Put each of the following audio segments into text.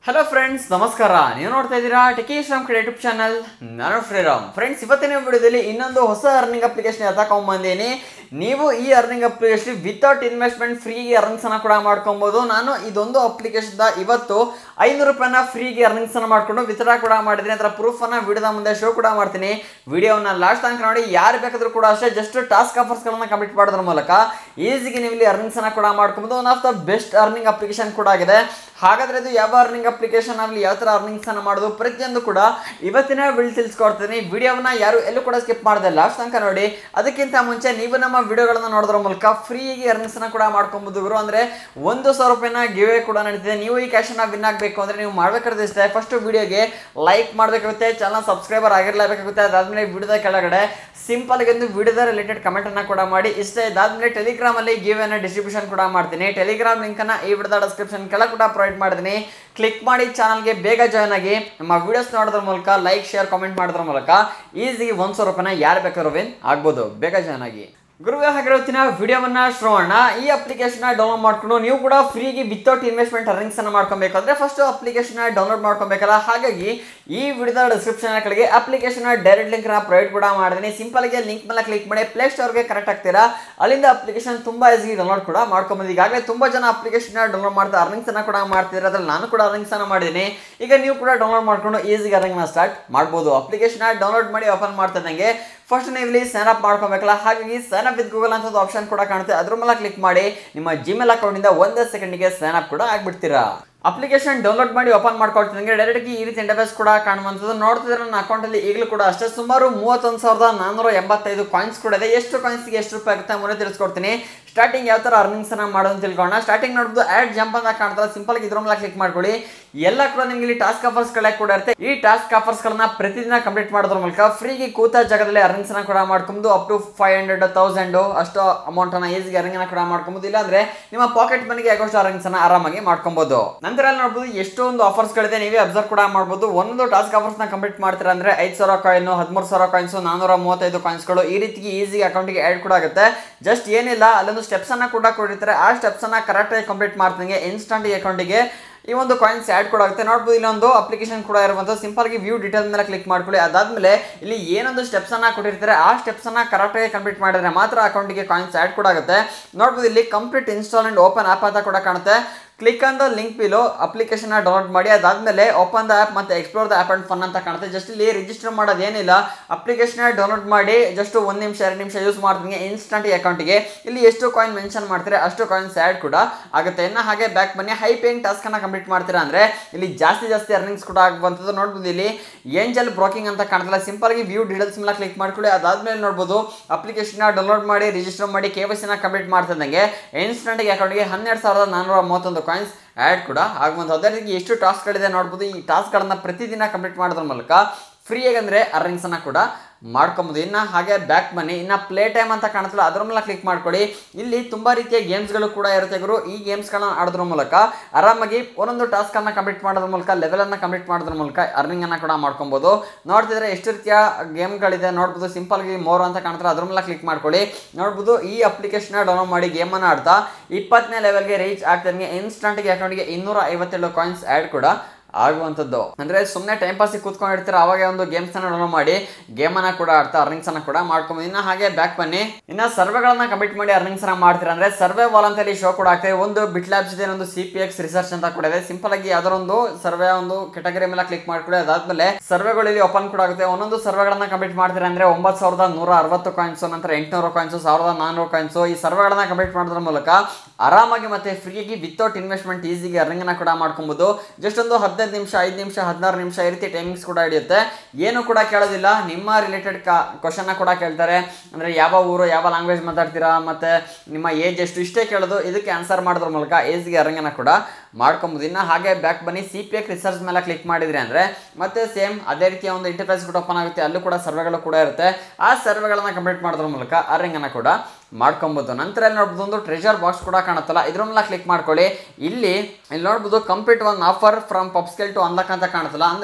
hello friends ನಮಸ್ಕಾರ ನೀವು ನೋಡ್ತಾ ಇದ್ದೀರಾ ಟೆಕೇಶ್ರಾಮ್ ಕ್ರಿಯೇಟಿವ್ ಚಾನಲ್ ನಾನು ಶ್ರೀರಾಮ್ ಫ್ರೆಂಡ್ಸ್ ಇವತ್ತಿನ ವಿಡಿಯೋದಲ್ಲಿ ಇನ್ನೊಂದು ಹೊಸ ಅರ್ನಿಂಗ್ ಅಪ್ಲಿಕೇಶನ್ ಎತ್ತಾಕೊಂಬಂದೀನಿ ನೀವು ಈ ಅರ್ನಿಂಗ್ ಅಪ್ಲಿಕೇಶನ್ ವಿತೌಟ್ ಇನ್ವೆಸ್ಟ್ಮೆಂಟ್ ಫ್ರೀಗೆ ಅರ್ನಿಂಗ್ಸ್ ಅನ್ನ ಕೂಡ ಮಾಡ್ಕೊಬಹುದು ನಾನು ಇದೊಂದು ಅಪ್ಲಿಕೇಶನ್ ಇವತ್ತು ಐನೂರು ರೂಪಾಯಿನ ಫ್ರೀಗೆ ಅರ್ನಿಂಗ್ಸ್ ಅನ್ನ ಮಾಡ್ಕೊಂಡು ವಿತರಾ ಕೂಡ ಮಾಡಿದ್ದೀನಿ ಅದರ ಪ್ರೂಫ್ ಅನ್ನ ವಿಡಿಯೋದ ಮುಂದೆ ಶೋ ಕೂಡ ಮಾಡ್ತೀನಿ ವಿಡಿಯೋನ ಲಾಸ್ಟ್ ತನಕ ನೋಡಿ ಯಾರು ಬೇಕಾದ್ರೂ ಕೂಡ ಅಷ್ಟೇ ಜಸ್ಟ್ ಟಾಸ್ಕ್ ಆಫರ್ಸ್ ಗಳನ್ನ ಕಂಪ್ಲೀಟ್ ಮಾಡೋದ್ರ ಮೂಲಕ ಈಸಿಗೆ ನೀವು ಇಲ್ಲಿ ಅರ್ನಿಂಗ್ಸ್ ಅನ್ನ ಕೂಡ ಮಾಡ್ಕೊಬಹುದು one of the best earning application ಕೂಡ ಆಗಿದೆ ಹಾಗಾದ್ರೆ ಇದು ಯಾವ ಅರ್ನಿಂಗ್ ಅಪ್ಲಿಕೇಶನ್ ಆಗಲಿ ಯಾವ ತರ ಅರ್ನಿಂಗ್ಸ್ ಅನ್ನ ಮಾಡೋದು ಪ್ರತಿಯೊಂದು ಕೂಡ ಇವತ್ತಿನ ವಿಡಿಯೋ ತಿಳಿಸ್ಕೊಡ್ತೀನಿ ವಿಡಿಯೋವನ್ನ ಯಾರು ಎಲ್ಲೂ ಕೂಡ ಸ್ಕಿಪ್ ಮಾಡದೆ ಲಾಸ್ಟ್ ತನಕ ನೋಡಿ ಅದಕ್ಕಿಂತ ಮುಂಚೆ ನೀವು ನಮ್ಮ ವಿಡಿಯೋಗಳನ್ನ ನೋಡೋದ್ರ ಮೂಲಕ ಫ್ರೀಗೆ ಅರ್ನಿಂಗ್ಸ್ ಅನ್ನ ಕೂಡ ಮಾಡ್ಕೊಬಹುದು ಗುರು ಅಂದ್ರೆ ಒಂದು ಸಾವಿರ ರೂಪಾಯಿನ ಗಿವೆ ಕೂಡ ನಡೀತಿದೆ ನೀವು ಈ ಕ್ಯಾಶ್ ಅನ್ನ ವಿನ್ ಆಗಬೇಕು ಅಂದ್ರೆ ನೀವು ಮಾಡ್ಬೇಕಾದ್ರೆ ಇಷ್ಟ ಫಸ್ಟ್ ವಿಡಿಯೋಗೆ ಲೈಕ್ ಮಾಡಬೇಕಾಗುತ್ತೆ ಚಾನಲ್ ಸಬ್ಸ್ಕ್ರೈಬರ್ ಆಗಿರ್ಲೇಬೇಕಾಗುತ್ತೆ ಅದಾದ್ಮೇಲೆ ವಿಡಿಯೋದ ಕೆಳಗಡೆ ಸಿಂಪಲ್ ಆಗಿ ಒಂದು ವಿಡಿಯೋದ ರಿಲೇಟೆಡ್ ಕಮೆಂಟ್ ಅನ್ನ ಕೂಡ ಮಾಡಿ ಇಷ್ಟ ಇದಾದ್ಮೇಲೆ ಟೆಲಿಗ್ರಾಮ್ ಅಲ್ಲಿ ಗಿವ್ ಅನ್ನ ಡಿಸ್ಟ್ರಿಬ್ಯೂಷನ್ ಕೂಡ ಮಾಡ್ತೀನಿ ಟೆಲಿಗ್ರಾಮ್ ಲಿಂಕ್ ಅನ್ನ ಈ ವಿಡಿಯೋದ ಡಿಸ್ಕ್ರಿಪ್ಷನ್ ಕೆಳಗೆ ಕೂಡ ಪ್ರೊವೈಡ್ ಮಾಡಿದ್ದೀನಿ ಕ್ಲಿಕ್ ಮಾಡಿ ಚಾನಲ್ಗೆ ಬೇಗ ಜಾಯ್ನ್ ಆಗಿ ನಮ್ಮ ವಿಡಿಯೋಸ್ ನೋಡೋದ್ರ ಮೂಲಕ ಲೈಕ್ ಶೇರ್ ಕಾಮೆಂಟ್ ಮಾಡೋದ್ರ ಮೂಲಕ ಈಸಿಗೆ ಒಂದು ಸಾವಿರ ರೂಪಾಯಿನ ಯಾರು ಬೇಕಾದ್ರೂ ವಿನ್ ಆಗ್ಬೋದು ಬೇಗ ಜಾಯ್ನ್ ಆಗಿ ಗುರುವೆ ಹಾಗಿರೋತ್ತಿನ ವಿಡಿಯೋವನ್ನ ಶ್ರವಣ ಈ ಅಪ್ಲಿಕೇಶನ್ ಡೌನ್ಲೋಡ್ ಮಾಡ್ಕೊಂಡು ನೀವು ಕೂಡ ಫ್ರೀಗೆ ವಿತೌಟ್ ಇನ್ವೆಸ್ಟ್ಮೆಂಟ್ ಅರ್ನಿಂಗ್ಸ್ ಅನ್ನ ಮಾಡ್ಕೊಬೇಕು ಅಂದ್ರೆ ಫಸ್ಟ್ ಅಪ್ಲಿಕೇಶನ್ ಡೌನ್ಲೋಡ್ ಮಾಡ್ಕೊಬೇಕಲ್ಲ ಹಾಗಾಗಿ ಈ ವಿಡಿಯೋದ ಡಿಸ್ಕ್ರಿಪ್ಷನ್ ಕೆಳಗೆ ಅಪ್ಲಿಕೇಶನ್ ಡೈರೆಕ್ಟ್ ಲಿಂಕ್ ನ ಪ್ರೊವೈಡ್ ಕೂಡ ಮಾಡಿದ್ದೀನಿ ಸಿಂಪಲ್ ಆಗಿ ಲಿಂಕ್ ಮೇಲೆ ಕ್ಲಿಕ್ ಮಾಡಿ ಪ್ಲೇ ಸ್ಟೋರ್ಗೆ ಕನೆಕ್ಟ್ ಆಗ್ತೀರಾ ಅಲ್ಲಿಂದ ಅಪ್ಲಿಕೇಶನ್ ತುಂಬಾ ಈಸಿ ಡೌನ್ಲೋಡ್ ಕೂಡ ಮಾಡ್ಕೊಂಬೋದು ಈಗಾಗಲೇ ತುಂಬಾ ಜನ ಅಪ್ಲಿಕೇಶನ್ ಡೌನ್ಲೋಡ್ ಮಾಡ್ತಾ ಅರ್ನಿಂಗ್ಸ್ ಅನ್ನ ಕೂಡ ಮಾಡ್ತಿದ್ದಾರೆ ಅದ್ರಲ್ಲಿ ನಾನು ಕೂಡ ಅರ್ನಿಂಗ್ಸ್ ಅನ್ನ ಮಾಡಿದ್ದೀನಿ ಈಗ ನೀವು ಕೂಡ ಡೌನ್ಲೋಡ್ ಮಾಡ್ಕೊಂಡು ಈಸಿಗೆ ಅರ್ನಿಂಗ್ ನ ಸ್ಟಾರ್ಟ್ ಮಾಡ್ಬೋದು ಅಪ್ಲಿಕೇಶನ್ ಡೌನ್ಲೋಡ್ ಮಾಡಿ ಓಪನ್ ಮಾಡ್ತಿದ್ದಂಗೆ ಫಸ್ಟ್ ನೀವು ಇಲ್ಲಿ ಸೈನ್ ಅಪ್ ಮಾಡ್ಕೊಬೇಕಲ್ಲ ಹಾಗಾಗಿ ಸೈನ್ ಅಪ್ ವಿತ್ ಗೂಗಲ್ ಅಂತ ಆಪ್ಷನ್ ಕೂಡ ಕಾಣುತ್ತೆ ಅದ್ರ ಮೇಲೆ ಕ್ಲಿಕ್ ಮಾಡಿ ನಿಮ್ಮ ಜಿಮೇಲ್ ಅಕೌಂಟಿಂದ ಒಂದೇ ಸೆಕೆಂಡ್ಗೆ ಸೈನ್ ಅಪ್ ಕೂಡ ಆಗ್ಬಿಡ್ತೀರಾ ಅಪ್ಲಿಕೇಶನ್ ಡೌನ್ಲೋಡ್ ಮಾಡಿ ಓಪನ್ ಮಾಡ್ಕೊಳ್ತೀನಿ ಡೈರೆಕ್ಟ್ ಈ ರೀತಿ ಇಂಟರ್ಫೇಸ್ ಕೂಡ ಕಾಣುವಂಥದ್ದು ನೋಡ್ತಿದ್ರೆ ನನ್ನ ಅಕೌಂಟಲ್ಲಿ ಈಗಲೂ ಕೂಡ ಅಷ್ಟೇ ಸುಮಾರು ಮೂವತ್ತೊಂದು ಸಾವಿರದ ನಾನ್ನೂರ ಎಂಬತ್ತೈದು ಕಾಯಿನ್ಸ್ ಕೂಡ ಇದೆ ಎಷ್ಟು ಕಾಯಿನ್ಸ್ಗೆ ಎಷ್ಟು ರೂಪಾಯಿ ಆಗುತ್ತೆ ಮುಂದೆ ತಿಳಿಸ್ಕೊಡ್ತೀನಿ ಸ್ಟಾರ್ಟಿಂಗ್ ಯಾವ ಥರ ಅರ್ನಿಂಗ್ಸ್ ಅನ್ನ ಮಾಡೋದು ಅಂತ ತಿಳ್ಕೊಳ್ಳೋಣ ಸ್ಟಾರ್ಟಿಂಗ್ ನೋಡ್ಬೋದು ಆ್ಯಡ್ ಜಂಪ್ ಅಂತ ಕಾಣ್ತಲ್ಲ ಸಿಂಪಲ್ ಆಗಿ ಇದ್ರ ಮೇಲೆ ಕ್ಲಿಕ್ ಮಾಡ್ಕೊಳ್ಳಿ ಎಲ್ಲ ಕೂಡ ನಿಮ್ಗೆ ಇಲ್ಲಿ ಟಾಸ್ಕ್ ಆಫರ್ಸ್ ಗಳೇ ಕೂಡ ಇರುತ್ತೆ ಈ ಟಾಸ್ಕ್ ಆಫರ್ಸ್ ಗಳನ್ನ ಪ್ರತಿದಿನ ಕಂಪ್ಲೀಟ್ ಮಾಡೋದ್ರ ಮೂಲಕ ಫ್ರೀಗೆ ಕೂತ ಜಾಗದಲ್ಲಿ ಅರ್ನಿಂಗ್ಸ್ ಅನ್ನ ಕೂಡ ಮಾಡ್ಕೊಂಡು up to five hundred thousand ಅಷ್ಟು ಅಮೌಂಟ್ ಅನ್ನ ಈಸಿಗೆ ಅರ್ನಿಂಗ್ ಅನ್ನ ಕೂಡ ಮಾಡ್ಕೊಬಹುದು ಇಲ್ಲಾಂದ್ರೆ ನಿಮ್ಮ ಪಾಕೆಟ್ ಮನಿಗೆ ಆಗೋಷ್ಟು ಅರ್ನಿಂಗ್ಸ್ ಅನ್ನ ಆರಾಮಾಗಿ ಮಾಡ್ಕೊಬಹುದು ನಂತರ ಅಲ್ಲಿ ನೋಡ್ಬೋದು ಎಷ್ಟೊಂದು ಆಫರ್ಸ್ ಗಳಿದೆ ನೀವೇ ಅಬ್ಸರ್ವ್ ಕೂಡ ಮಾಡ್ಬೋದು ಒಂದು ಟಾಸ್ಕ್ ಆಫರ್ಸ್ ನ ಕಂಪ್ಲೀಟ್ ಮಾಡ್ತೀರಾ ಅಂದ್ರೆ ಐದು ಸಾವಿರ ಕಾಯಿನ್ ಹದಿಮೂರು ಸಾವಿರ ಕಾಯಿನ್ಸ್ ನಾನೂರ ಮೂವತ್ತೈದು ಕಾಯಿನ್ಸ್ಗಳು ಈ ರೀತಿ ಈಸಿಗೆ ಅಕೌಂಟ್ಗೆ ಆ್ಯಡ್ ಕೂಡ ಆಗುತ್ತೆ ಜಸ್ಟ್ ಏನಿಲ್ಲ ಅಲ್ಲೊಂದು ಸ್ಟೆಪ್ಸ್ ಅನ್ನ ಕೂಡ ಕೊಟ್ಟಿರ್ತಾರೆ ಆ ಸ್ಟೆಪ್ಸ್ ಅನ್ನ ಕರೆಕ್ಟ್ ಆಗಿ ಕಂಪ್ಲೀಟ್ ಮಾಡ್ತೀನಿ ಇನ್ಸ್ಟಂಟ್ ಅಕೌಂಟಿಗೆ ಈ ಒಂದು ಕಾಯಿನ್ಸ್ ಆ್ಯಡ್ ಕೂಡ ಆಗುತ್ತೆ ನೋಡ್ಬೋದು ಇಲ್ಲೊಂದು ಅಪ್ಲಿಕೇಶನ್ ಕೂಡ ಇರುವಂಥ ಸಿಂಪಲ್ ಆಗಿ ವ್ಯೂ ಡೀಟೇಲ್ ಮೇಲೆ ಕ್ಲಿಕ್ ಮಾಡ್ಕೊಳ್ಳಿ ಅದಾದ್ಮೇಲೆ ಇಲ್ಲಿ ಏನೊಂದು ಸ್ಟೆಪ್ಸ್ ಅನ್ನ ಕೊಟ್ಟಿರ್ತಾರೆ ಆ ಸ್ಟೆಪ್ಸ್ ಅನ್ನ ಕರೆಕ್ಟ್ ಆಗಿ ಕಂಪ್ಲೀಟ್ ಮಾಡಿದ್ರೆ ಮಾತ್ರ ಅಕೌಂಟಿಗೆ ಕಾಯಿನ್ಸ್ ಆ್ಯಡ್ ಕೂಡ ಆಗುತ್ತೆ ನೋಡ್ಬೋದು ಇಲ್ಲಿ complete install and open app ಅಂತ ಕೂಡ ಕಾಣುತ್ತೆ click on the link below application download ಮಾಡಿ ಅದಾದ್ಮೇಲೆ ಓಪನ್ ದ ಆ್ಯಪ್ ಮತ್ತೆ explore the app and fun ಅಂತ ಕಾಣುತ್ತೆ ಜಸ್ಟ್ ಇಲ್ಲಿ ರಿಜಿಸ್ಟರ್ ಮಾಡೋದು ಏನಿಲ್ಲ ಅಪ್ಲಿಕೇಶನ್ ಡೌನ್ಲೋಡ್ ಮಾಡಿ ಜಸ್ಟ್ ಒಂದು ನಿಮಿಷ ಎರಡು ನಿಮಿಷ ಯೂಸ್ ಮಾಡ್ತೀನಿ ಇನ್ಸ್ಟಂಟ್ ಅಕೌಂಟಿಗೆ ಇಲ್ಲಿ ಎಷ್ಟು ಕಾಯಿನ್ ಮೆನ್ಷನ್ ಮಾಡ್ತಾರೆ ಅಷ್ಟು ಕಾಯಿನ್ಸ್ ಆ್ಯಡ್ ಕೂಡ ಆಗುತ್ತೆ ಇನ್ನು ಹಾಗೆ ಬ್ಯಾಕ್ ಬನ್ನಿ ಹೈ ಪೇಯಿಂಗ್ ಟಾಸ್ಕ್ ಅನ್ನ ಕಂಪ್ಲೀಟ್ ಮಾಡ್ತೀರಾ ಅಂದ್ರೆ ಇಲ್ಲಿ ಜಾಸ್ತಿ ಜಾಸ್ತಿ ಅರ್ನಿಂಗ್ಸ್ ಕೂಡ ಆಗುವಂಥದ್ದು ನೋಡ್ಬೋದು ಇಲ್ಲಿ ಏಂಜಲ್ ಬ್ರೋಕಿಂಗ್ ಅಂತ ಕಾಣ್ತಲ್ಲ ಸಿಂಪಲ್ ಆಗಿ ವ್ಯೂ ಡೀಟೇಲ್ಸ್ ಮೇಲೆ ಕ್ಲಿಕ್ ಮಾಡ್ಕೊಳ್ಳಿ ಅದಾದ್ಮೇಲೆ ನೋಡ್ಬೋದು ಅಪ್ಲಿಕೇಶನ್ ಡೌನ್ಲೋಡ್ ಮಾಡಿ ರಿಜಿಸ್ಟರ್ ಮಾಡಿ ಕೆ ವೈ ಸಿನ ಕಂಪ್ಲೀಟ್ ಮಾಡ್ತಿದ್ದಂಗೆ ಇನ್ಸ್ಟಂಟ್ ಅಕೌಂಟ್ಗೆ ಹನ್ನೆರಡು ಸಾವಿರದ ನಾನ್ನೂರ ಮೂವತ್ತೊಂದು ಕಾಯಿನ್ಸ್ ಆ್ಯಡ್ ಕೂಡ ಆಗುವಂಥ ಅದೇ ರೀತಿ ಎಷ್ಟು ಟಾಸ್ಕ್ಗಳಿದೆ ನೋಡ್ಬೋದು ಈ ಟಾಸ್ಕ್ಗಳನ್ನು ಪ್ರತಿದಿನ ಕಂಪ್ಲೀಟ್ ಮಾಡೋದ್ರ ಮೂಲಕ ಫ್ರೀಯಾಗಿ ಅಂದರೆ ಅರ್ನಿಂಗ್ಸನ್ನು ಕೂಡ ಮಾಡ್ಕೊಬೋದು ಇನ್ನು ಹಾಗೆ ಬ್ಯಾಕ್ ಬನ್ನಿ ಇನ್ನು ಪ್ಲೇ ಟೈಮ್ ಅಂತ ಕಾಣುತ್ತಲ್ಲ ಅದ್ರ ಮೇಲೆ ಕ್ಲಿಕ್ ಮಾಡ್ಕೊಳ್ಳಿ ಇಲ್ಲಿ ತುಂಬ ರೀತಿಯ ಗೇಮ್ಸ್ಗಳು ಕೂಡ ಇರುತ್ತೆ ಗುರು ಈ ಗೇಮ್ಸ್ಗಳನ್ನ ಆಡೋದ್ರ ಮೂಲಕ ಆರಾಮಾಗಿ ಒಂದೊಂದು ಟಾಸ್ಕನ್ನು ಕಂಪ್ಲೀಟ್ ಮಾಡೋದ್ರ ಮೂಲಕ ಲೆವೆಲನ್ನು ಕಂಪ್ಲೀಟ್ ಮಾಡೋದ್ರ ಮೂಲಕ ಅರ್ನಿಂಗನ್ನು ಕೂಡ ಮಾಡ್ಕೊಬೋದು ನೋಡ್ತಿದ್ರೆ ಎಷ್ಟು ರೀತಿಯ ಗೇಮ್ಗಳಿದೆ ನೋಡ್ಬೋದು ಸಿಂಪಲ್ ಆಗಿ ಮೋರ್ ಅಂತ ಕಾಣ್ತಾರೆ ಅದ್ರ ಮೇಲೆ ಕ್ಲಿಕ್ ಮಾಡ್ಕೊಳ್ಳಿ ನೋಡ್ಬೋದು ಈ ಅಪ್ಲಿಕೇಶನ್ ಡೌನ್ಲೋಡ್ ಮಾಡಿ ಗೇಮನ್ನು ಆಡ್ತಾ ಇಪ್ಪತ್ತನೇ ಲೆವೆಲ್ಗೆ ರೀಚ್ ಆಗ್ತದೆ ಇನ್ಸ್ಟಂಟ್ಗೆ ಅಕೌಂಟ್ಗೆ ಇನ್ನೂರ ಐವತ್ತೇಳು ಕಾಯಿನ್ಸ್ ಆ್ಯಡ್ ಕೂಡ ಆಗುವಂಥದ್ದು ಅಂದ್ರೆ ಸುಮ್ಮನೆ ಟೈಮ್ ಪಾಸಿಗೆ ಕೂತ್ಕೊಂಡಿರ್ತೀರ ಅವಾಗ ಒಂದು ಗೇಮ್ಸ್ ಅನ್ನ ಡೌನ್ಲೋಡ್ ಮಾಡಿ ಗೇಮ್ ಅನ್ನ ಕೂಡ ಆಡ್ತಾ ಅರ್ನಿಂಗ್ಸ್ ಅನ್ನ ಕೂಡ ಮಾಡ್ಕೊಂಡು ಇನ್ನ ಹಾಗೆ ಬ್ಯಾಕ್ ಬನ್ನಿ ಇನ್ನ ಸರ್ವೆಗಳನ್ನ ಕಂಪ್ಲೀಟ್ ಮಾಡಿ ಅರ್ನಿಂಗ್ಸ್ ಅನ್ನ ಮಾಡ್ತೀರಾ ಅಂದ್ರೆ ಸರ್ವೆ ವಾಲ್ ಅಂತ ಹೇಳಿ ಶೋ ಕೂಡ ಆಗ್ತದೆ ಒಂದು ಬಿಟ್ ಲ್ಯಾಬ್ಸ್ ಇದೆ ಒಂದು ಸಿ ಪಿ ಎಕ್ಸ್ ರಿಸರ್ಚ್ ಅಂತ ಕೂಡ ಇದೆ ಸಿಂಪಲ್ ಆಗಿ ಯಾವ್ದಾರ ಒಂದು ಸರ್ವೆ ಒಂದು ಕೆಟಗರಿ ಮೇಲೆ ಕ್ಲಿಕ್ ಮಾಡ್ಕೊಳ್ಳಿ ಅದಾದ್ಮೇಲೆ ಸರ್ವೆಗಳು ಇಲ್ಲಿ ಓಪನ್ ಕೂಡ ಆಗುತ್ತೆ ಒಂದೊಂದು ಸರ್ವೆಗಳನ್ನ ಕಂಪ್ಲೀಟ್ ಮಾಡ್ತೀರಾ ಅಂದ್ರೆ ಒಂಬತ್ತು ಸಾವಿರದ ನೂರ ಅರವತ್ತು ಕಾಯಿನ್ಸ್ ನಂತರ ಎಂಟುನೂರು ಕಾಯಿನ್ಸ್ ಸಾವಿರದ ನಾನ್ನೂರು ಕಾಯಿನ್ಸ್ ಈ ಸರ್ವೆಗಳನ್ನ ಕಂಪ್ಲೀಟ್ ಮಾಡೋದ್ರ ಮೂಲಕ ಆರಾಮಾಗಿ ಮತ್ತೆ ಫ್ರೀಯಾಗಿ ವಿತೌಟ್ ಇನ್ವೆಸ್ಟ್ಮೆಂಟ್ ಈಸಿಗೆ ಅರ್ನಿಂಗ್ ಅನ್ನ ಕೂಡ ಮಾಡ್ಕೊಬಹುದು ಜಸ್ಟ್ ಒಂದು ಹದಿನೈದು ನಿಮಿಷ ಐದು ನಿಮಿಷ ಹದಿನಾರು ನಿಮಿಷ ಈ ರೀತಿ ಟೈಮಿಂಗ್ಸ್ ಕೂಡ ಹಿಡಿಯುತ್ತೆ ಏನು ಕೂಡ ಕೇಳೋದಿಲ್ಲ ನಿಮ್ಮ ರಿಲೇಟೆಡ್ ಕ್ವಶನ್ ಕೂಡ ಕೇಳ್ತಾರೆ ಅಂದ್ರೆ ಯಾವ ಊರು ಯಾವ ಲ್ಯಾಂಗ್ವೇಜ್ ಮಾತಾಡ್ತೀರಾ ಮತ್ತೆ ನಿಮ್ಮ ಏಜ್ ಎಷ್ಟು ಇಷ್ಟೇ ಕೇಳೋದು ಇದಕ್ಕೆ ಆನ್ಸರ್ ಮಾಡೋದ್ರ ಮೂಲಕ ಏಜ್ಗೆ ಅರಂಗನ ಕೂಡ ಮಾಡ್ಕೊಬೋದು ಇನ್ನು ಹಾಗೆ ಬ್ಯಾಕ್ ಬನ್ನಿ ಸಿ ಪಿ ಎಕ್ ರಿಸರ್ಚ್ ಮೇಲೆ ಕ್ಲಿಕ್ ಮಾಡಿದ್ರಿ ಅಂದ್ರೆ ಮತ್ತೆ ಸೇಮ್ ಅದೇ ರೀತಿಯ ಒಂದು ಇಂಟರ್ಫೇಸ್ ಕೂಡ ಓಪನ್ ಆಗುತ್ತೆ ಅಲ್ಲೂ ಕೂಡ ಸರ್ವೆಗಳು ಕೂಡ ಇರುತ್ತೆ ಆ ಸರ್ವೆಗಳನ್ನ ಕಂಪ್ಲೀಟ್ ಮಾಡೋದ್ರ ಮೂಲಕ ಅರಂಗನ ಕೂಡ ಮಾಡ್ಕೊಬೋದು ನಂತರ ಇಲ್ಲಿ ನೋಡ್ಬೋದು ಒಂದು ಟ್ರೆಜರ್ ಬಾಕ್ಸ್ ಕೂಡ ಕಾಣುತ್ತಲ್ಲ ಇದ್ರ ಮೇಲೆ ಕ್ಲಿಕ್ ಮಾಡ್ಕೊಳ್ಳಿ ಇಲ್ಲಿ ಇಲ್ಲಿ ನೋಡ್ಬೋದು complete one offer from PubScale to unlock ಅಂತ ಕಾಣುತ್ತಲ್ಲ ಅಂದ್ರೆ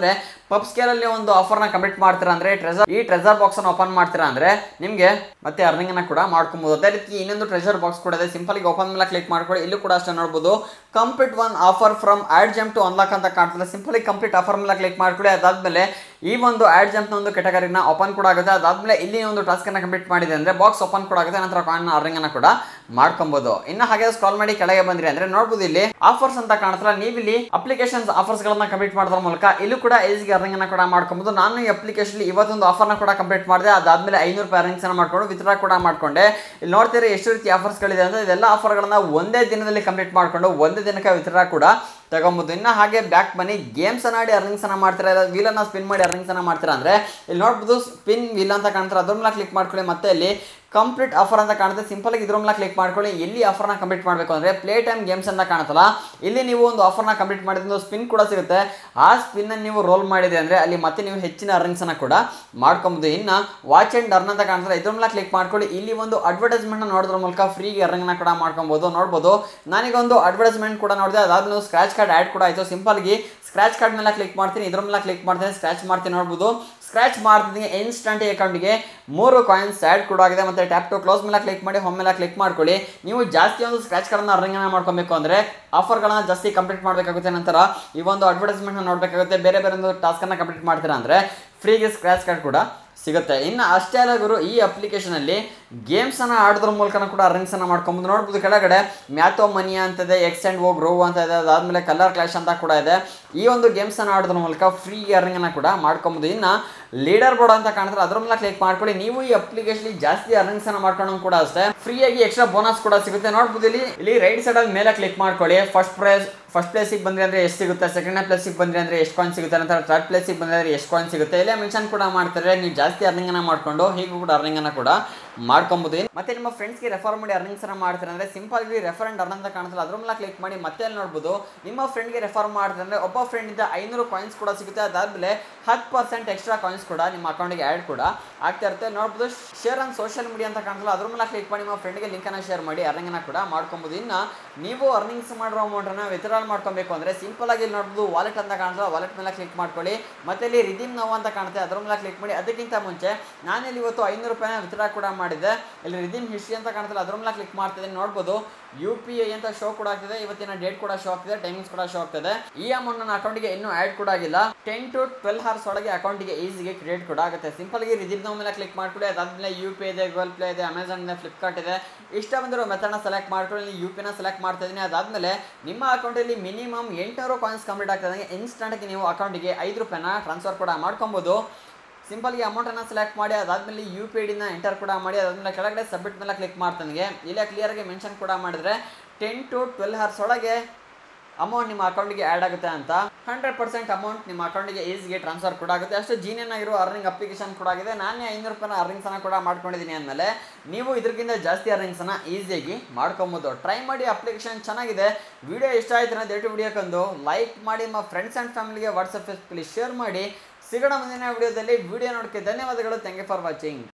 ಪಬ್ ಸ್ಕೇಲಲ್ಲಿ ಒಂದು ಆಫರ್ನ ಕಂಪ್ಲೀಟ್ ಮಾಡ್ತೀರಾ ಅಂದ್ರೆ ಟ್ರೆಜರ್ ಈ ಟ್ರೆಜರ್ ಬಾಕ್ಸ್ ಅನ್ನು ಓಪನ್ ಮಾಡ್ತೀರಾ ಅಂದ್ರೆ ನಿಮಗೆ ಮತ್ತೆ ಅರ್ನಿಂಗ್ ಅನ್ನ ಕೂಡ ಮಾಡ್ಕೊಬಹುದು ಅದೇ ರೀತಿ ಇನ್ನೊಂದು ಟ್ರೆಜರ್ ಬಾಕ್ಸ್ ಕೂಡ ಇದೆ ಸಿಂಪಲ್ ಗೆ ಓಪನ್ ಮೇಲೆ ಕ್ಲಿಕ್ ಮಾಡ್ಕೊಳ್ಳಿ ಇಲ್ಲೂ ಕೂಡ ಅಷ್ಟೇ ನೋಡಬಹುದು complete one offer from Ad Jump to unlock ಅಂತ ಕಾಣ್ತದೆ ಸಿಂಪಲಿ ಕಂಪ್ಲೀಟ್ ಆಫರ್ ಮೇಲೆ ಕ್ಲಿಕ್ ಮಾಡ್ಕೊಳ್ಳಿ ಅದಾದ್ಮೇಲೆ ಈ ಒಂದು ಆಡ್ ಜಂಪ್ ನ ಒಂದು ಕೆಟಗರಿನ ಓಪನ್ ಕೂಡ ಆಗುತ್ತೆ ಅದಾದ್ಮೇಲೆ ಇಲ್ಲಿ ಒಂದು ಟಾಸ್ಕ್ ಅನ್ನ ಕಂಪ್ಲೀಟ್ ಮಾಡಿದೆ ಅಂದ್ರೆ ಬಾಕ್ಸ್ ಓಪನ್ ಕೂಡ ಆಗುತ್ತೆ ನಂತರ ಕಾಯಿನ್ ಅರ್ನಿಂಗ್ ಅನ್ನ ಕೂಡ ಮಾಡ್ಕೊಬಹುದು ಇನ್ನು ಹಾಗೆ ಸ್ಕ್ರಾಲ್ ಮಾಡಿ ಕೆಳಗೆ ಬಂದ್ರಿ ಅಂದ್ರೆ ನೋಡಬಹುದು ಇಲ್ಲಿ ಆಫರ್ಸ್ ಅಂತ ಕಾಣ್ತಲ್ಲ ನೀವು ಇಲ್ಲಿ ಅಪ್ಲಿಕೇಶನ್ಸ್ ಆಫರ್ಸ್ ಗಳನ್ನ ಕಂಪ್ಲೀಟ್ ಮಾಡೋದ್ರ ಮೂಲಕ ಇಲ್ಲೂ ಕೂಡ ಏಜ್ಗೆ ಅರ್ನಿಂಗ್ ಅನ್ನ ಕೂಡ ಮಾಡ್ಕೊಬಹುದು ನಾನು ಈ ಅಪ್ಲಿಕೇಶನ್ ಇವತ್ತೊಂದು ಆಫರ್ನ ಕೂಡ ಕಂಪ್ಲೀಟ್ ಮಾಡಿದೆ ಅದಾದ್ಮೇಲೆ ಐನೂರು ರೂಪಾಯಿ ಅರ್ನಿಂಗ್ಸ್ ಅನ್ನ ಮಾಡ್ಕೊಂಡು ವಿತ್ಡ್ರಾ ಕೂಡ ಮಾಡ್ಕೊಂಡೆ ಇಲ್ಲಿ ನೋಡ್ತೀರಿ ಎಷ್ಟು ರೀತಿ ಆಫರ್ಸ್ ಗಳಿದೆ ಅಂದ್ರೆ ಇದೆಲ್ಲ ಆಫರ್ಗಳನ್ನ ಒಂದೇ ದಿನದಲ್ಲಿ ಕಂಪ್ಲೀಟ್ ಮಾಡ್ಕೊಂಡು ಒಂದೇ ದಿನಕ್ಕೆ ವಿತ್ಡ್ರಾ ಕೂಡ ತಗೊಬೋದು ಇನ್ನು ಹಾಗೆ ಬ್ಯಾಕ್ ಬನ್ನಿ ಗೇಮ್ಸ್ ಅನ್ನ ಆಡಿ ಅರ್ನಿಂಗ್ಸ್ ಅನ್ನ ಮಾಡ್ತೀರಾ ಇಲ್ಲ wheel ಅನ್ನ ಸ್ಪಿನ್ ಮಾಡಿ ಅರ್ನಿಂಗ್ಸ್ ಅನ್ನ ಮಾಡ್ತೀರಾ ಅಂದ್ರೆ ಇಲ್ಲಿ ನೋಡ್ಬೋದು ಸ್ಪಿನ್ ವೀಲ್ ಅಂತ ಕಾಣ್ತಾರೆ ಅದ್ರ ಮೇಲೆ ಕ್ಲಿಕ್ ಮಾಡ್ಕೊಳ್ಳಿ ಮತ್ತೆ ಇಲ್ಲಿ ಕಂಪ್ಲೀಟ್ ಆಫರ್ ಅಂತ ಕಾಣುತ್ತೆ ಸಿಂಪಲ್ ಆಗಿ ಇದ್ರ ಮೇಲೆ ಕ್ಲಿಕ್ ಮಾಡ್ಕೊಳ್ಳಿ ಎಲ್ಲಿ ಆಫರ್ನ ಕಂಪ್ಲೀಟ್ ಮಾಡಬೇಕು ಅಂದ್ರೆ ಪ್ಲೇ ಟೈಮ್ ಗೇಮ್ಸ್ ಅಂತ ಕಾಣುತ್ತಲ್ಲ ಇಲ್ಲಿ ನೀವು ಒಂದು ಆಫರ್ನ ಕಂಪ್ಲೀಟ್ ಮಾಡಿದ್ರೆ ಸ್ಪಿನ್ ಕೂಡ ಸಿಗುತ್ತೆ ಆ ಸ್ಪಿನ್ ಅನ್ನು ನೀವು ರೋಲ್ ಮಾಡಿದೆ ಅಂದ್ರೆ ಅಲ್ಲಿ ಮತ್ತೆ ನೀವು ಹೆಚ್ಚಿನ ಅರ್ನಿಂಗ್ಸ್ ಅನ್ನ ಕೂಡ ಮಾಡ್ಕೊಬಹುದು ಇನ್ನ ವಾಚ್ ಅಂಡ್ ಅರ್ನ್ ಅಂತ ಕಾಣ್ತಾರೆ ಇದ್ರ ಮೇಲೆ ಕ್ಲಿಕ್ ಮಾಡ್ಕೊಳ್ಳಿ ಇಲ್ಲಿ ಒಂದು ಅಡ್ವರ್ಟೈಸ್ಮೆಂಟ್ ನೋಡೋದ್ರ ಮೂಲಕ ಫ್ರೀಗೆ ಅರ್ನಿಂಗ್ ಕೂಡ ಮಾಡ್ಕೊಬಹುದು ನೋಡ್ಬೋದು ನಾನೀಗ ಒಂದು ಅಡ್ವರ್ಟೈಸ್ಮೆಂಟ್ ಕೂಡ ನೋಡಿದೆ ಅದಾದ್ಮೇಲೆ ಸ್ಕ್ರಾಚ್ ಕಾರ್ಡ್ ಆ್ಯಡ್ ಕೂಡ ಆಯಿತು ಸಿಂಪಲ್ಗಿ ಸ್ಕ್ರಾಚ್ ಕಾರ್ಡ್ ಮೇಲೆ ಕ್ಲಿಕ್ ಮಾಡ್ತೀನಿ ಇದ್ರ ಮೇಲೆ ಕ್ಲಿಕ್ ಮಾಡ್ತೀನಿ ಸ್ಕ್ರಾಚ್ ಮಾಡ್ತೀನಿ ನೋಡ್ಬೋದು ಸ್ಕ್ರಾಚ್ ಮಾಡ್ತೀನಿ ಇನ್ಸ್ಟಂಟ್ ಅಕೌಂಟ್ಗೆ ಮೂರು ಕಾಯಿನ್ಸ್ ಆ್ಯಡ್ ಕೂಡ ಆಗಿದೆ ಮತ್ತು ಟ್ಯಾಪ್ ಟು ಕ್ಲೋಸ್ ಮೇಲೆ ಕ್ಲಿಕ್ ಮಾಡಿ ಹೋಮ್ ಮೇಲೆ ಕ್ಲಿಕ್ ಮಾಡ್ಕೊಳ್ಳಿ ನೀವು ಜಾಸ್ತಿ ಒಂದು ಸ್ಕ್ರಾಚ್ ಕಾರ್ಡ್ನ ಅರ್ನಿಂಗ್ ಮಾಡ್ಕೊಬೇಕು ಅಂದರೆ ಆಫರ್ಗಳನ್ನ ಜಾಸ್ತಿ ಕಂಪ್ಲೀಟ್ ಮಾಡಬೇಕಾಗುತ್ತೆ ನಂತರ ಈ ಒಂದು ಅಡ್ವರ್ಟೈಸ್ಮೆಂಟ್ನ ನೋಡಬೇಕಾಗುತ್ತೆ ಬೇರೆ ಬೇರೆ ಒಂದು ಟಾಸ್ಕನ್ನು ಕಂಪ್ಲೀಟ್ ಮಾಡ್ತೀರಾ ಅಂದರೆ ಫ್ರೀಗೆ ಸ್ಕ್ರಾಚ್ ಕಾರ್ಡ್ ಕೂಡ ಸಿಗುತ್ತೆ ಇನ್ನು ಅಷ್ಟೇ ಅಲ್ಲ ಗುರು ಈ ಅಪ್ಲಿಕೇಶನಲ್ಲಿ ಗೇಮ್ಸನ್ನು ಆಡೋದ್ರ ಮೂಲಕ ಕೂಡ ಅರ್ನಿಂಗ್ಸನ್ನು ಮಾಡ್ಕೊಬೋದು ನೋಡ್ಬೋದು ಕೆಳಗಡೆ ಮ್ಯಾಥೋ ಮನಿ ಅಂತಿದೆ ಎಕ್ಸ್ ಆ್ಯಂಡ್ ಓ ಗ್ರೋ ಅಂತ ಇದೆ ಅದಾದಮೇಲೆ ಕಲರ್ ಕ್ಲಾಶ್ ಅಂತ ಕೂಡ ಇದೆ ಈ ಒಂದು ಗೇಮ್ಸನ್ನು ಆಡೋದ್ರ ಮೂಲಕ ಫ್ರೀ ಅರ್ನಿಂಗನ್ನು ಕೂಡ ಮಾಡ್ಕೊಬೋದು ಇನ್ನು ಲೀಡರ್ ಬೋರ್ಡ್ ಅಂತ ಕಾಣಿದ್ರೆ ಅದ್ರ ಮೇಲೆ ಕ್ಲಿಕ್ ಮಾಡ್ಕೊಳ್ಳಿ ನೀವು ಈ ಅಪ್ಲಿಕೇಶನ್ ಜಾಸ್ತಿ ಅರ್ನಿಂಗ್ಸ್ ಅನ್ನ ಮಾಡ್ಕೊಂಡು ಕೂಡ ಅಷ್ಟೇ ಫ್ರೀಯಾಗಿ ಎಕ್ಸ್ಟ್ರಾ ಬೋನಸ್ ಕೂಡ ಸಿಗುತ್ತೆ ನೋಡ್ಬೋದು ಇಲ್ಲಿ ಇಲ್ಲಿ ರೈಟ್ ಸೈಡ್ ಅಲ್ಲಿ ಮೇಲೆ ಕ್ಲಿಕ್ ಮಾಡ್ಕೊಳ್ಳಿ ಫಸ್ಟ್ ಪ್ರೈಸ್ ಫಸ್ಟ್ ಪ್ಲೇಸಿಗೆ ಬಂದ್ರೆ ಅಂದ್ರೆ ಎಷ್ಟು ಸಿಗುತ್ತೆ ಸೆಕೆಂಡ್ ಪ್ಲೇಸಿಗೆ ಬಂದ್ರೆ ಅಂದ್ರೆ ಎಷ್ಟು ಕಾಯಿನ್ ಸಿಗುತ್ತೆ ನಂತರ ಥರ್ಡ್ ಪ್ಲೇಸಿಗೆ ಬಂದ್ರೆ ಅಂದ್ರೆ ಎಷ್ಟು ಕಾಯಿನ್ ಸಿಗುತ್ತೆ ಇಲ್ಲೇ ಮೆನ್ಷನ್ ಕೂಡ ಮಾಡ್ತಾರೆ ನೀವು ಜಾಸ್ತಿ ಅರ್ನಿಂಗ್ ಅನ್ನ ಮಾಡ್ಕೊಂಡು ಹೀಗೂ ಕೂಡ ಅರ್ನಿಂಗ್ ಅನ್ನ ಕೂಡ ಮಾಡ್ಕೊಬೋದು ಮತ್ತೆ ನಿಮ್ಮ ಫ್ರೆಂಡ್ಸ್ಗೆ ರೆಫರ್ ಮಾಡಿ ಅರ್ನಿಂಗ್ಸ್ ಅನ್ನ ಮಾಡ್ತಾರೆ ಅಂದ್ರೆ ಸಿಂಪಲ್ ಆಗಿ ರೆಫರ್ ಅಂಡ್ ಅರ್ನ್ ಅಂತ ಕಾಣಿಸಲ್ಲ ಅದ್ರ ಮೇಲೆ ಕ್ಲಿಕ್ ಮಾಡಿ ಮತ್ತೆ ಅಲ್ಲಿ ನೋಡ್ಬೋದು ನಿಮ್ಮ ಫ್ರೆಂಡ್ಗೆ ರೆಫರ್ ಮಾಡ್ತಾರೆ ಅಂದ್ರೆ ಒಬ್ಬ ಫ್ರೆಂಡ್ ಇಂದ ಐನೂರು ಕಾಯಿನ್ಸ್ ಕೂಡ ಸಿಗುತ್ತೆ ಅದಾದ್ಮೇಲೆ ಹತ್ತು ಪರ್ಸೆಂಟ್ ಎಕ್ಸ್ಟ್ರಾ ಕಾಯಿನ್ಸ್ ಕೂಡ ನಿಮ್ಮ ಅಕೌಂಟ್ಗೆ ಆ್ಯಡ್ ಕೂಡ ಆಗ್ತಾ ಇರುತ್ತೆ ನೋಡ್ಬೋದು ಶೇರ್ ಆನ್ ಸೋಷಿಯಲ್ ಮೀಡಿಯಾ ಅಂತ ಕಾಣಿಸಲ್ಲ ಅದ್ರ ಮೇಲೆ ಕ್ಲಿಕ್ ಮಾಡಿ ನಿಮ್ಮ ಫ್ರೆಂಡ್ಗೆ ಲಿಂಕನ್ನು ಶೇರ್ ಮಾಡಿ ಅರ್ನಿಂಗ್ ಅನ್ನ ಕೂಡ ಮಾಡ್ಕೊಬೋದು ಇನ್ನು ನೀವು ಅರ್ನಿಂಗ್ಸ್ ಮಾಡಿರೋ ಅಮೌಂಟನ್ನು ವಿತ್ಡ್ರಾಲ್ ಮಾಡ್ಕೊಬೇಕು ಅಂದರೆ ಸಿಂಪಲ್ ಆಗಿ ಇಲ್ಲಿ ನೋಡ್ಬೋದು ವಾಲೆಟ್ ಅಂತ ಕಾಣಿಸಲ್ಲ ವಾಲೆಟ್ ಮೇಲೆ ಕ್ಲಿಕ್ ಮಾಡ್ಕೊಳ್ಳಿ ಮತ್ತೆ ಇಲ್ಲಿ ರಿದೀಮ್ ನೋವು ಅಂತ ಕಾಣುತ್ತೆ ಅದ್ರ ಮೇಲೆ ಕ್ಲಿಕ್ ಮಾಡಿ ಅದಕ್ಕಿಂತ ಮುಂಚೆ ನಾನಿಲ್ಲಿ ಇವತ್ತು ಐನೂರು ರೂಪಾಯಿನ ವಿತ್ಡ್ರಾ ಕೂಡ ಮಾಡಿದ್ದೆ ಇಲ್ಲಿ ರಿದೀಮ್ ಹಿಸ್ಟ್ರಿ ಅಂತ ಕಾಣುತ್ತಲ್ಲ ಅದ್ರ ಮೇಲೆ ಕ್ಲಿಕ್ ಮಾಡ್ತಿದ್ದೀನಿ ನೋಡ್ಬೋದು ಯು ಪಿ ಐ ಅಂತ ಶೋ ಕೂಡ ಆಗ್ತಿದೆ ಇವತ್ತಿನ ಡೇಟ್ ಕೂಡ ಶೋ ಆಗ್ತಿದೆ ಟೈಮಿಂಗ್ಸ್ ಕೂಡ ಶೋ ಆಗ್ತಿದೆ ಈ ಅಮೌಂಟ್ ನನ್ನ ಅಕೌಂಟ್ಗೆ ಇನ್ನೂ ಆ್ಯಡ್ ಕೂಡ ಆಗಿಲ್ಲ ಟೆನ್ ಟು ಟ್ವೆಲ್ ಅವರ್ಸ್ ಒಳಗೆ ಅಕೌಂಟ್ಗೆ ಈಸಿಗೆ ಕ್ರಿಯೇಟ್ ಕೂಡ ಆಗುತ್ತೆ ಸಿಂಪಲ್ ಆಗಿ ರಿದೀಮ್ ನೋವು ಮೇಲೆ ಕ್ಲಿಕ್ ಮಾಡ್ಕೊಳ್ಳಿ ಅದಾದ್ಮೇಲೆ ಯು ಪಿ ಇದೆ ಗೂಗಲ್ ಪ್ಲೇ ಇದೆ ಅಮೆಝಾನ್ ಇದೆ ಫ್ಲಿಪ್ಕಾರ್ಟ್ ಇದೆ ಇಷ್ಟ ಬಂದಿರೋ ಮೆಥಡ್ನ ಸೆಲೆಕ್ಟ್ ಮಾಡ್ಕೊಳ್ಳಿ ಯು ಪಿನ ಸೆಲೆಕ್ಟ್ ಮಾಡ್ತಾ ಇದ್ದೀನಿ ಅದಾದ್ಮೇಲೆ ನಿಮ್ಮ ಅಕೌಂಟಲ್ಲಿ ಮಿನಿಮಮ್ ಎಂಟುನೂರು ಕಾಯಿನ್ಸ್ ಕಂಪ್ಲೀಟ್ ಆಗ್ತದೆ ಇನ್ಸ್ಟಂಟ್ಗೆ ನೀವು ಅಕೌಂಟಿಗೆ ಐದು ರೂಪಾಯಿನ ಟ್ರಾನ್ಸ್ಫರ್ ಕೂಡ ಮಾಡ್ಕೊಬೋದು ಸಿಂಪಲ್ಗೆ ಅಮೌಂಟನ್ನು ಸೆಲೆಕ್ಟ್ ಮಾಡಿ ಅದಾದಮೇಲೆ ಯು ಪಿ ಐ ಡಿನ ಎಂಟರ್ ಕೂಡ ಮಾಡಿ ಅದಾದಮೇಲೆ ಕೆಳಗಡೆ ಸಬ್ಮಿಟ್ ಮೇಲೆ ಕ್ಲಿಕ್ ಮಾಡ್ತಾನೆ ಇಲ್ಲೇ ಕ್ಲಿಯರಾಗಿ ಮೆನ್ಷನ್ ಕೂಡ ಮಾಡಿದ್ರೆ ಟೆನ್ ಟು ಟ್ವೆಲ್ ಅವರ್ಸ್ ಒಳಗೆ ಅಮೌಂಟ್ ನಿಮ್ಮ ಅಕೌಂಟ್ಗೆ ಆ್ಯಡ್ ಆಗುತ್ತೆ ಅಂತ ಹಂಡ್ರೆಡ್ ಪರ್ಸೆಂಟ್ ಅಮೌಂಟ್ ನಿಮ್ಮ ಅಕೌಂಟಿಗೆ ಈಸಿಗೆ ಟ್ರಾನ್ಸ್ಫರ್ ಕೂಡ ಆಗುತ್ತೆ ಅಷ್ಟು ಜೀನಿಯನ್ ಆಗಿರೋ ಅರ್ನಿಂಗ್ ಅಪ್ಲಿಕೇಶನ್ ಕೂಡ ಆಗಿದೆ ನಾನೇ ಐನೂರು ರೂಪಾಯಿನ ಅರ್ನಿಂಗ್ಸನ್ನು ಕೂಡ ಮಾಡ್ಕೊಂಡಿದ್ದೀನಿ ಅಂದಮೇಲೆ ನೀವು ಇದಕ್ಕಿಂತ ಜಾಸ್ತಿ ಅರ್ನಿಂಗ್ಸನ್ನು ಈಸಿಯಾಗಿ ಮಾಡ್ಕೊಬೋದು ಟ್ರೈ ಮಾಡಿ ಅಪ್ಲಿಕೇಶನ್ ಚೆನ್ನಾಗಿದೆ ವಿಡಿಯೋ ಇಷ್ಟ ಆಯ್ತು ಅಂದರೆ ದಯವಿಟ್ಟು ವಿಡಿಯೋಕ್ಕೊಂದು ಲೈಕ್ ಮಾಡಿ ನಿಮ್ಮ ಫ್ರೆಂಡ್ಸ್ ಆ್ಯಂಡ್ ಫ್ಯಾಮಿಲಿಗೆ ವಾಟ್ಸಪ್ ಫೇಸ್ಬುಕ್ಕಲ್ಲಿ ಶೇರ್ ಮಾಡಿ ಸಿಗೋಣ ಮುಂದಿನ ವಿಡಿಯೋದಲ್ಲಿ ವಿಡಿಯೋ ನೋಡೋಕ್ಕೆ ಧನ್ಯವಾದಗಳು ಥ್ಯಾಂಕ್ ಯು ಫಾರ್ ವಾಚಿಂಗ್